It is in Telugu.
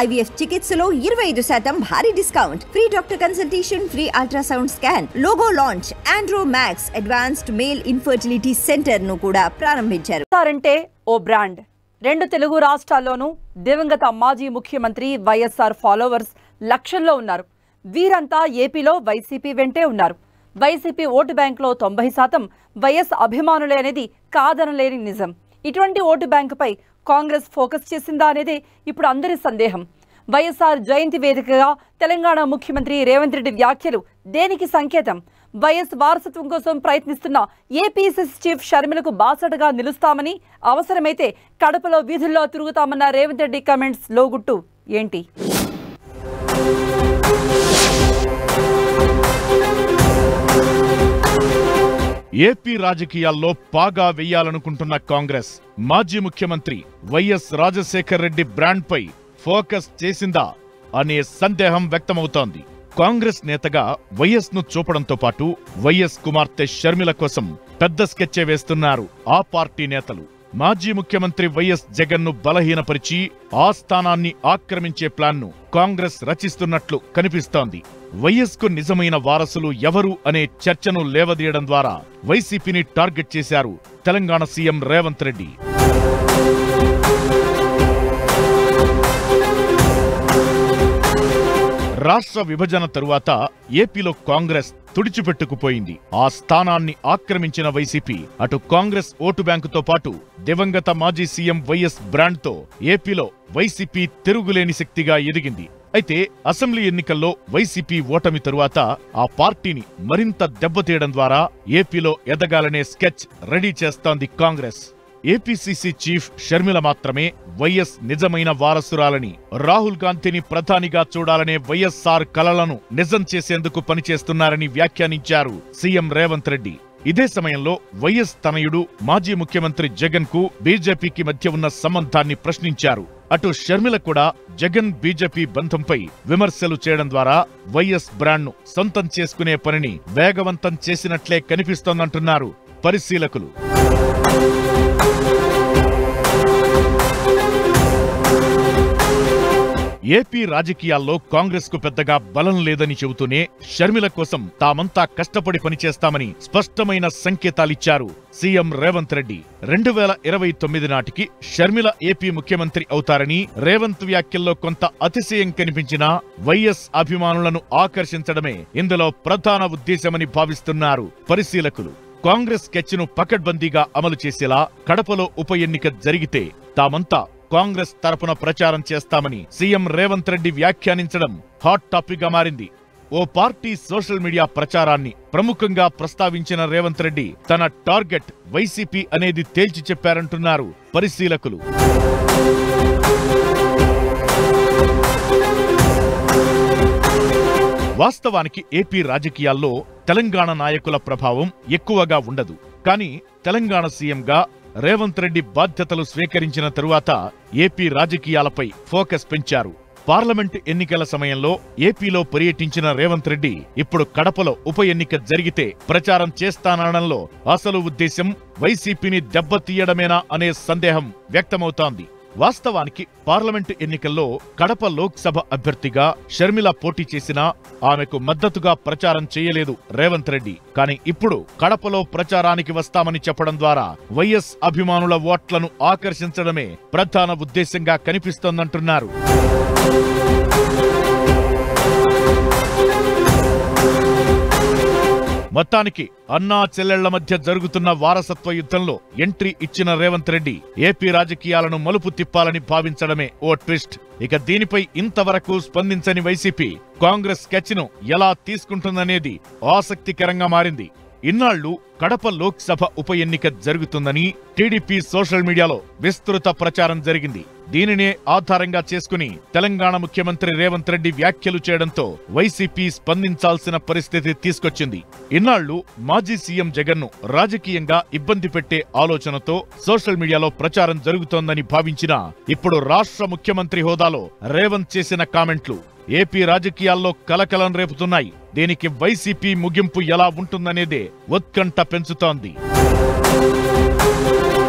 ఐవీఎఫ్ చికిత్సలో ఇరవై ఐదు శాతం భారీ discount free doctor consultation free ultrasound scan logo launch andro max advanced male infertility centre ను కూడా ప్రారంభించారు అంటే ఓ బ్రాండ్ రెండు తెలుగు రాష్ట్రాల్లోనూ దివంగత మాజీ ముఖ్యమంత్రి వైఎస్ఆర్ ఫాలోవర్స్ లక్షల్లో ఉన్నారు వీరంతా ఏపీలో వైసీపీ వెంటే ఉన్నారు వైసీపీ ఓటు బ్యాంకులో తొంభై శాతం వైఎస్ అభిమానులే అనేది కాదనలేని నిజం ఇటువంటి ఓటు బ్యాంకుపై కాంగ్రెస్ ఫోకస్ చేసిందా అనేది ఇప్పుడు అందరి సందేహం వైఎస్ఆర్ జయంతి వేదికగా తెలంగాణ ముఖ్యమంత్రి రేవంత్ రెడ్డి వ్యాఖ్యలు దేనికి సంకేతం వైఎస్ వారసత్వం కోసం ప్రయత్నిస్తున్న ఏపీసీసీ చీఫ్ షర్మిలకు బాసటగా నిలుస్తామని అవసరమైతే కడపలో వీధుల్లో తిరుగుతామన్న రేవంత్ రెడ్డి కమెంట్స్ లోగుట్టు ఏంటి ఏపీ రాజకీయాల్లో పాగా వెయ్యాలనుకుంటున్న కాంగ్రెస్ మాజీ ముఖ్యమంత్రి వైఎస్ రాజశేఖర్ రెడ్డి బ్రాండ్పై ఫోకస్ చేసిందా అనే సందేహం వ్యక్తమవుతోంది కాంగ్రెస్ నేతగా వైఎస్ ను చూపడంతో పాటు వైఎస్ కుమార్తె షర్మిల కోసం పెద్ద స్కెచ్చే వేస్తున్నారు ఆ పార్టీ నేతలు మాజీ ముఖ్యమంత్రి వైఎస్ జగన్ ను బలహీనపరిచి ఆ స్థానాన్ని ఆక్రమించే ప్లాన్ను కాంగ్రెస్ రచిస్తున్నట్లు కనిపిస్తోంది వైఎస్ కు నిజమైన వారసులు ఎవరు అనే చర్చను లేవదీయడం ద్వారా వైసీపీని టార్గెట్ చేశారు తెలంగాణ సీఎం రేవంత్ రెడ్డి రాష్ట్ర విభజన తరువాత ఏపీలో కాంగ్రెస్ తుడిచిపెట్టుకుపోయింది ఆ స్థానాన్ని ఆక్రమించిన వైసీపీ అటు కాంగ్రెస్ ఓటు బ్యాంకుతో పాటు దివంగత మాజీ సీఎం వైఎస్ బ్రాండ్తో ఏపీలో వైసీపీ తిరుగులేని శక్తిగా ఎదిగింది అయితే అసెంబ్లీ ఎన్నికల్లో వైసీపీ ఓటమి తరువాత ఆ పార్టీని మరింత దెబ్బతీయడం ద్వారా ఏపీలో ఎదగాలనే స్కెచ్ రెడీ చేస్తోంది కాంగ్రెస్ ఏపీసీసీ చీఫ్ షర్మిల మాత్రమే వైఎస్ నిజమైన వారసురాలని రాహుల్ గాంధీని ప్రధానిగా చూడాలనే వైఎస్ఆర్ కలలను నిజం చేసేందుకు పనిచేస్తున్నారని వ్యాఖ్యానించారు సీఎం రేవంత్ రెడ్డి ఇదే సమయంలో వైఎస్ తనయుడు మాజీ ముఖ్యమంత్రి జగన్ కు బీజేపీకి మధ్య ఉన్న సంబంధాన్ని ప్రశ్నించారు అటు షర్మిల కూడా జగన్ బీజేపీ బంధంపై విమర్శలు చేయడం ద్వారా వైఎస్ బ్రాండ్ను సొంతం చేసుకునే పనిని వేగవంతం చేసినట్లే కనిపిస్తోందంటున్నారు పరిశీలకులు ఏపీ రాజకీయాల్లో కాంగ్రెస్ కు పెద్దగా బలం లేదని చెబుతూనే షర్మిల కోసం తామంతా కష్టపడి పనిచేస్తామని స్పష్టమైన సంకేతాలిచ్చారు సీఎం రేవంత్ రెడ్డి రెండు వేల ఇరవై తొమ్మిది నాటికి షర్మిల ఏపీ ముఖ్యమంత్రి అవుతారని రేవంత్ వ్యాఖ్యల్లో కొంత అతిశయం కనిపించినా వైఎస్ అభిమానులను ఆకర్షించడమే ఇందులో ప్రధాన ఉద్దేశమని భావిస్తున్నారు పరిశీలకులు కాంగ్రెస్ స్కెచ్ను పకడ్బందీగా అమలు చేసేలా కడపలో ఉప ఎన్నిక జరిగితే తామంతా కాంగ్రెస్ తరపున ప్రచారం చేస్తామని సీఎం రేవంత్ రెడ్డి వ్యాఖ్యానించడం హాట్ టాపిక్ గా మారింది ఓ పార్టీ సోషల్ మీడియా ప్రచారాన్ని ప్రముఖంగా ప్రస్తావించిన రేవంత్ రెడ్డి తన టార్గెట్ వైసీపీ అనేది తేల్చి చెప్పారంటున్నారు పరిశీలకులు వాస్తవానికి ఏపీ రాజకీయాల్లో తెలంగాణ నాయకుల ప్రభావం ఎక్కువగా ఉండదు కానీ తెలంగాణ సీఎంగా రేవంత్ రెడ్డి బాధ్యతలు స్వీకరించిన తరువాత ఏపీ రాజకీయాలపై ఫోకస్ పెంచారు పార్లమెంటు ఎన్నికల సమయంలో ఏపీలో పర్యటించిన రేవంత్ రెడ్డి ఇప్పుడు కడపలో ఉప ఎన్నిక జరిగితే ప్రచారం చేస్తానడంలో అసలు ఉద్దేశం వైసీపీని దెబ్బతీయడమేనా అనే సందేహం వ్యక్తమవుతోంది వాస్తవానికి పార్లమెంటు ఎన్నికల్లో కడప లోక్సభ అభ్యర్థిగా షర్మిల పోటీ చేసినా ఆమెకు మద్దతుగా ప్రచారం చేయలేదు రేవంత్ రెడ్డి కానీ ఇప్పుడు కడపలో ప్రచారానికి వస్తామని చెప్పడం ద్వారా వైఎస్ అభిమానుల ఓట్లను ఆకర్షించడమే ప్రధాన ఉద్దేశంగా కనిపిస్తోందంటున్నారు మొత్తానికి అన్నా చెల్లెళ్ల మధ్య జరుగుతున్న వారసత్వ యుద్ధంలో ఎంట్రీ ఇచ్చిన రేవంత్ రెడ్డి ఏపీ రాజకీయాలను మలుపు తిప్పాలని భావించడమే ఓ ట్విస్ట్ ఇక దీనిపై ఇంతవరకు స్పందించని వైసీపీ కాంగ్రెస్ స్కెచ్ ను ఎలా తీసుకుంటుందనేది ఆసక్తికరంగా మారింది ఇన్నాళ్లు కడప లోక్సభ ఉప ఎన్నిక జరుగుతుందని టీడీపీ సోషల్ మీడియాలో విస్తృత ప్రచారం జరిగింది దీనినే ఆధారంగా చేసుకుని తెలంగాణ ముఖ్యమంత్రి రేవంత్ రెడ్డి వ్యాఖ్యలు చేయడంతో వైసీపీ స్పందించాల్సిన పరిస్థితి తీసుకొచ్చింది ఇన్నాళ్లు మాజీ సీఎం జగన్ ను రాజకీయంగా ఇబ్బంది పెట్టే ఆలోచనతో సోషల్ మీడియాలో ప్రచారం జరుగుతోందని భావించినా ఇప్పుడు రాష్ట్ర ముఖ్యమంత్రి హోదాలో రేవంత్ చేసిన కామెంట్లు ఏపీ రాజకీయాల్లో కలకలం రేపుతున్నాయి దీనికి వైసీపీ ముగింపు ఎలా ఉంటుందనేదే ఉత్కంఠ పెంచుతోంది